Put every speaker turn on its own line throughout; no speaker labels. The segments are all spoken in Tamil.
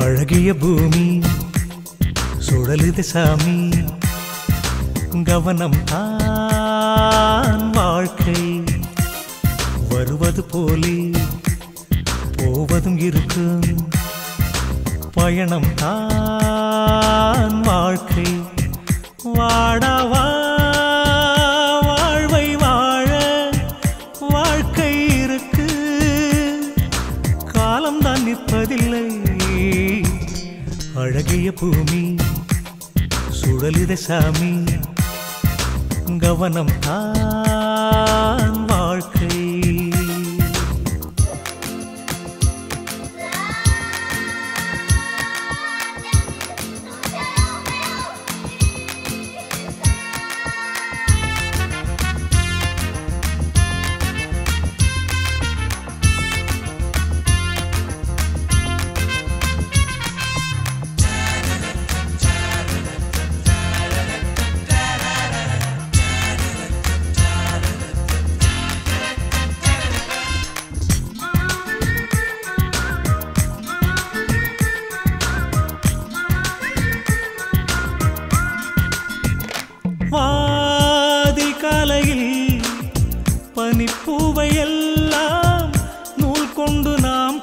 அழகிய பூமி சுழலுது சாமி கவனம் தான் வாழ்க்கை வருவது போலே போவதும் இருக்கும் பயணம் தான் வாழ்க்கை வாடவா வாழ்வை வாழ வாழ்க்கை இருக்கு காலம்தான் நிற்பதில்லை அழகிய பூமி சுழலித சாமி கவனம் தான் வாழ்க்கை வாதி காலையில் பனிப்பூவை எல்லாம் நூல் கொண்டு நாம்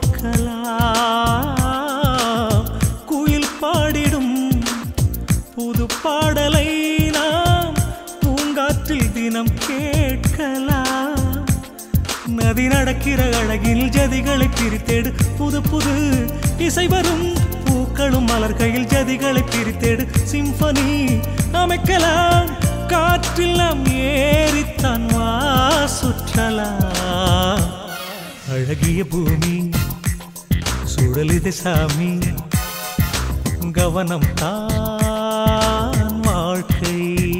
கோர்க்கலாம் குயில் பாடிடும் புது பாடலை நாம் பூங்காற்றில் தினம் கேட்கலாம் நதி நடக்கிற அழகில் ஜதிகளை பிரித்தேடு புது புது இசை வரும் பூக்களும் மலர்கையில் ஜதிகளை பிரித்தேடு சிம்பனி அமைக்கலாம் காற்றில் நாம் ஏறித்தான் வா சுற்றலாம் அழகிய பூமி சுழலிது சாமி கவனம் தான் வாழ்க்கை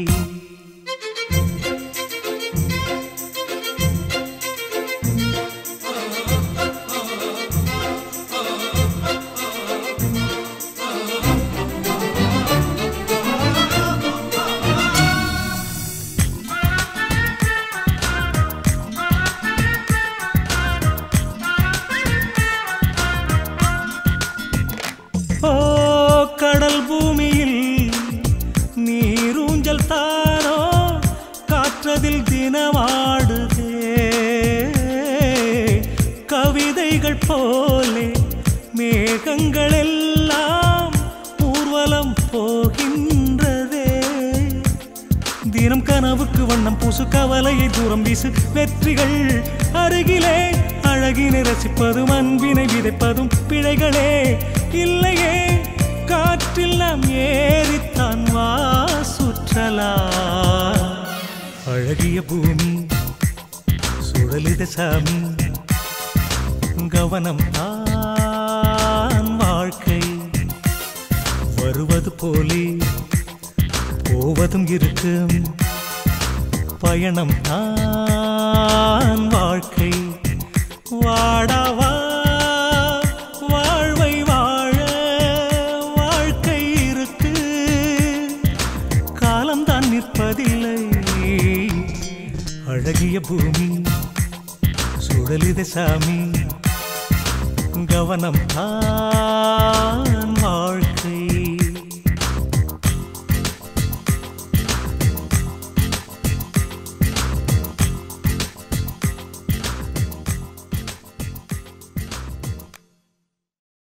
ஓ கடல் பூமியில் நீரூஞ்சல் தானோ காற்றதில் தினமாடுதே கவிதைகள் போலே மேகங்கள் எல்லாம் ஊர்வலம் போகின்றதே தினம் கனவுக்கு வண்ணம் பூசு கவலையை தூரம் வீசு வெற்றிகள் அருகிலே அழகினை ரசிப்பதும் அன்பினை விதைப்பதும் பிழைகளே இல்லையே காற்றில் நாம் ஏறித்தான் வா சுற்றலா அழகிய பூமி சுழலித சாமி கவனம் தான் வாழ்க்கை வருவது போலே போவதும் இருக்கும் பயணம் தான் வாழ்க்கை வாடவா வாழ்வை வாழ வாழ்க்கை இருக்கு காலம்தான் நிற்பதில்லை அழகிய பூமி சுழலித சாமி கவனம் தான்